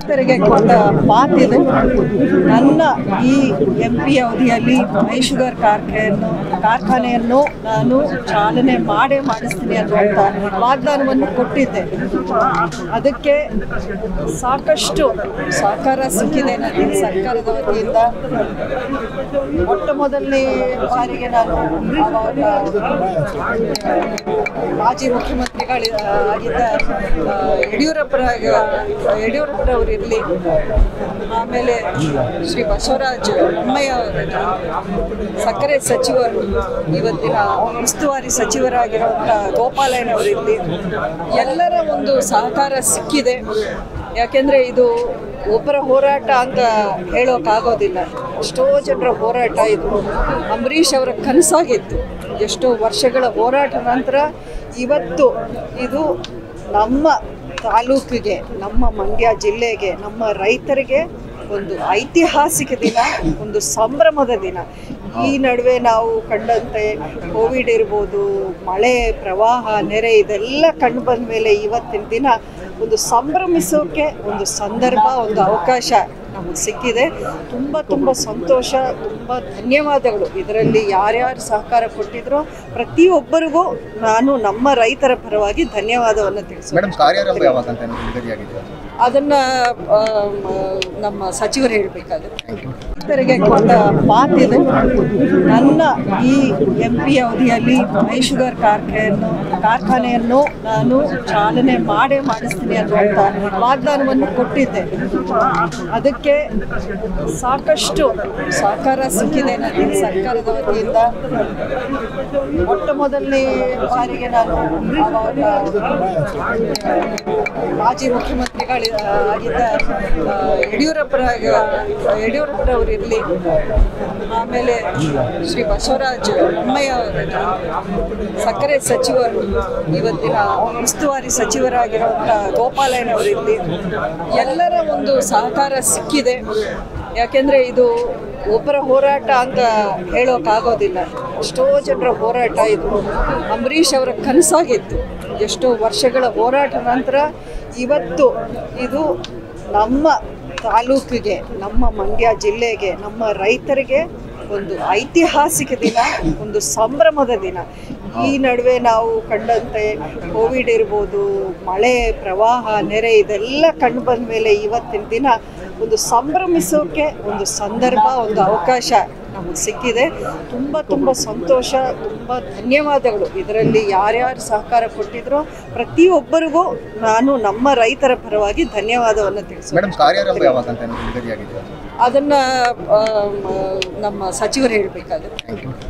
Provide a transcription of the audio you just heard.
ರೈತರಿಗೆ ಕೊಟ್ಟ ಮಾತಿದು ನನ್ನ ಈ ಎಂ ಪಿ ಅವಧಿಯಲ್ಲಿ ಮೈ ಶುಗರ್ ಕಾರ್ಖಾನೆಯನ್ನು ಕಾರ್ಖಾನೆಯನ್ನು ನಾನು ಚಾಲನೆ ಮಾಡೇ ಮಾಡಿಸ್ತೀನಿ ಅನ್ನುವಂಥ ವಾಗ್ದಾನವನ್ನು ಕೊಟ್ಟಿದ್ದೆ ಅದಕ್ಕೆ ಸಾಕಷ್ಟು ಸಹಕಾರ ಸಿಕ್ಕಿದೆ ನನಗೆ ಸರ್ಕಾರದ ವತಿಯಿಂದ ಮೊಟ್ಟ ಮೊದಲನೇ ಬಾರಿಗೆ ನಾನು ಆವಾಗ ಮಾಜಿ ಮುಖ್ಯಮಂತ್ರಿಗಳು ಆಗಿದ್ದ ಆ, ಯಡಿಯೂರಪ್ಪರ ಯಡಿಯೂರಪ್ಪರವರು ಇರಲಿ ಆಮೇಲೆ ಶ್ರೀ ಬಸವರಾಜ ಬೊಮ್ಮಾಯಿ ಅವರಿರಲಿ ಸಕ್ಕರೆ ಸಚಿವರು ಇವತ್ತಿನ ಉಸ್ತುವಾರಿ ಸಚಿವರಾಗಿರುವಂಥ ಗೋಪಾಲಯ್ಯನವರಿರಲಿ ಎಲ್ಲರ ಒಂದು ಸಹಕಾರ ಸಿಕ್ಕಿದೆ ಯಾಕೆಂದರೆ ಇದು ಒಬ್ಬರ ಹೋರಾಟ ಅಂತ ಹೇಳೋಕ್ಕಾಗೋದಿಲ್ಲ ಎಷ್ಟೋ ಜನರ ಹೋರಾಟ ಇದು ಅಂಬರೀಷ್ ಅವರ ಕನಸಾಗಿತ್ತು ಎಷ್ಟೋ ವರ್ಷಗಳ ಹೋರಾಟ ನಂತರ ಇವತ್ತು ಇದು ನಮ್ಮ ತಾಲೂಕಿಗೆ ನಮ್ಮ ಮಂಡ್ಯ ಜಿಲ್ಲೆಗೆ ನಮ್ಮ ರೈತರಿಗೆ ಒಂದು ಐತಿಹಾಸಿಕ ದಿನ ಒಂದು ಸಂಭ್ರಮದ ದಿನ ಈ ನಡುವೆ ನಾವು ಕಂಡಂತೆ ಕೋವಿಡ್ ಇರ್ಬೋದು ಮಳೆ ಪ್ರವಾಹ ನೆರೆ ಇದೆಲ್ಲ ಕಂಡು ಬಂದ ಮೇಲೆ ಇವತ್ತಿನ ದಿನ ಒಂದು ಸಂಭ್ರಮಿಸೋಕೆ ಒಂದು ಸಂದರ್ಭ ಒಂದು ಅವಕಾಶ ನಮಗೆ ಸಿಕ್ಕಿದೆ ತುಂಬ ತುಂಬ ಸಂತೋಷ ತುಂಬ ಧನ್ಯವಾದಗಳು ಇದರಲ್ಲಿ ಯಾರ್ಯಾರು ಸಹಕಾರ ಕೊಟ್ಟಿದ್ರೋ ಪ್ರತಿಯೊಬ್ಬರಿಗೂ ನಾನು ನಮ್ಮ ರೈತರ ಪರವಾಗಿ ಧನ್ಯವಾದವನ್ನು ತಿಳಿಸ್ತೀನಿ ಮೇಡಮ್ ಕಾರ್ಯಾರಂಭ ಯಾವಾಗ ಅಂತ ಏನಾದ್ರು ನಿಗದಿಯಾಗಿದೆ ಅದನ್ನ ಆಮ್, ನಮ್ಮ ಸಚಿವರು ಹೇಳಬೇಕಾದ್ರೆ ರೈತರಿಗೆ ಕೊಟ್ಟ ಮಾತಿದು ನನ್ನ ಈ ಎಂ ಪಿ ಅವಧಿಯಲ್ಲಿ ಮೈ ಶುಗರ್ ಕಾರ್ಖಾನೆಯನ್ನು ಕಾರ್ಖಾನೆಯನ್ನು ನಾನು ಚಾಲನೆ ಮಾಡೇ ಮಾಡಿಸ್ತೀನಿ ಅನ್ನುವಂಥ ವಾಗ್ದಾನವನ್ನು ಕೊಟ್ಟಿದ್ದೆ ಅದಕ್ಕೆ ಸಾಕಷ್ಟು ಸಹಕಾರ ಸಿಕ್ಕಿದೆ ನನಗೆ ಸರ್ಕಾರದ ವತಿಯಿಂದ ಮೊಟ್ಟ ಮೊದಲನೇ ಬಾರಿಗೆ ನಾನು ಆವಾಗ ಮಾಜಿ ಮುಖ್ಯಮಂತ್ರಿಗಳು ಆಗಿದ್ದ ಆ, ಯಡಿಯೂರಪ್ಪರ ಯಡಿಯೂರಪ್ಪರವರು ಇರಲಿ ಆಮೇಲೆ ಶ್ರೀ ಬಸವರಾಜ ಬೊಮ್ಮಾಯಿ ಅವರಿರಲಿ ಸಕ್ಕರೆ ಸಚಿವರು ಇವತ್ತಿನ ಉಸ್ತುವಾರಿ ಸಚಿವರಾಗಿರುವಂಥ ಗೋಪಾಲಯ್ಯನವರಿರಲಿ ಎಲ್ಲರ ಒಂದು ಸಹಕಾರ ಸಿಕ್ಕಿದೆ ಯಾಕೆಂದರೆ ಇದು ಒಬ್ಬರ ಹೋರಾಟ ಅಂತ ಹೇಳೋಕ್ಕಾಗೋದಿಲ್ಲ ಎಷ್ಟೋ ಜನರ ಹೋರಾಟ ಇದು ಅಂಬರೀಷ್ ಅವರ ಕನಸಾಗಿತ್ತು ಎಷ್ಟೋ ವರ್ಷಗಳ ಹೋರಾಟ ನಂತರ ಇವತ್ತು ಇದು ನಮ್ಮ ತಾಲೂಕಿಗೆ ನಮ್ಮ ಮಂಡ್ಯ ಜಿಲ್ಲೆಗೆ ನಮ್ಮ ರೈತರಿಗೆ ಒಂದು ಐತಿಹಾಸಿಕ ದಿನ ಒಂದು ಸಂಭ್ರಮದ ದಿನ ಈ ನಡುವೆ ನಾವು ಕಂಡಂತೆ ಕೋವಿಡ್ ಇರ್ಬೋದು ಮಳೆ ಪ್ರವಾಹ ನೆರೆ ಇದೆಲ್ಲ ಕಂಡು ಬಂದ ಮೇಲೆ ಇವತ್ತಿನ ದಿನ ಒಂದು ಸಂಭ್ರಮಿಸೋಕೆ ಒಂದು ಸಂದರ್ಭ ಒಂದು ಅವಕಾಶ ನಮಗೆ ಸಿಕ್ಕಿದೆ ತುಂಬ ತುಂಬ ಸಂತೋಷ ತುಂಬ ಧನ್ಯವಾದಗಳು ಇದರಲ್ಲಿ ಯಾರ್ಯಾರು ಸಹಕಾರ ಕೊಟ್ಟಿದ್ರೋ ಪ್ರತಿಯೊಬ್ಬರಿಗೂ ನಾನು ನಮ್ಮ ರೈತರ ಪರವಾಗಿ ಧನ್ಯವಾದವನ್ನು ತಿಳಿಸ್ತೀನಿ ಮೇಡಮ್ ಕಾರ್ಯಾರಂಭ ಯಾವಾಗ ಅಂತ ಏನಾದ್ರು ನಿಗದಿಯಾಗಿದೆ ಅದನ್ನು ನಮ್ಮ ಸಚಿವರು ಹೇಳಬೇಕಾದ್ರೆ ಥ್ಯಾಂಕ್ ಯು